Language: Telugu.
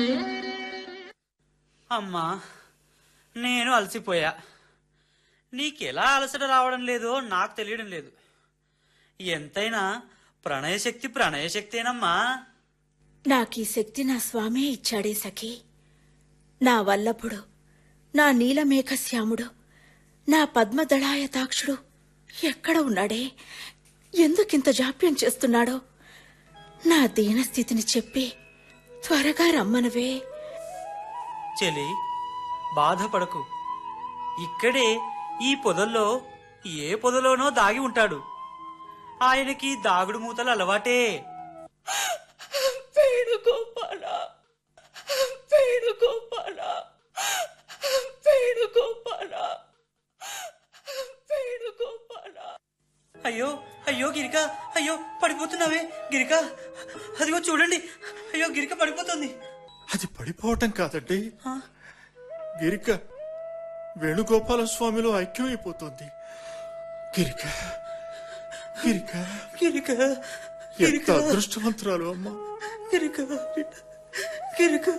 అమ్మా నేను అలసిపోయా నీకెలా అలసట రావడం లేదో నాకు తెలియడం లేదు ఎంతైనా ప్రణయశక్తి ప్రణయశక్తేనమ్మా నాకీ శక్తి నా స్వామే ఇచ్చాడే సఖీ నా వల్లభుడు నా నీలమేఘశ్యాముడు నా పద్మదళాయతాక్షుడు ఎక్కడ ఉన్నాడే ఎందుకింత జాప్యం చేస్తున్నాడో నా దీనస్థితిని చెప్పి త్వరగా రమ్మనవే చెలి బాధపడకు ఇక్కడే ఈ పొదల్లో ఏ పొదలోనో దాగి ఉంటాడు ఆయనకి దాగుడు మూతలు అలవాటే వేణుగోపాల వేణుగోపాల వేణుగోపాల వేణుగోపాల అయ్యో అయ్యో గిరిక అయ్యో పడిపోతున్నావే గిరిక అదిగో చూడండి అయ్యో గిరిక పడిపోతుంది అది పడిపోవటం కాదండి ఆ, గిరిక వేణుగోపాల స్వామిలో ఐక్యమైపోతుంది గిరిక గిరిక గిరిక ఎంత గిరిక అదృష్టవంతురాలు అమ్మా గిరిక గిరిక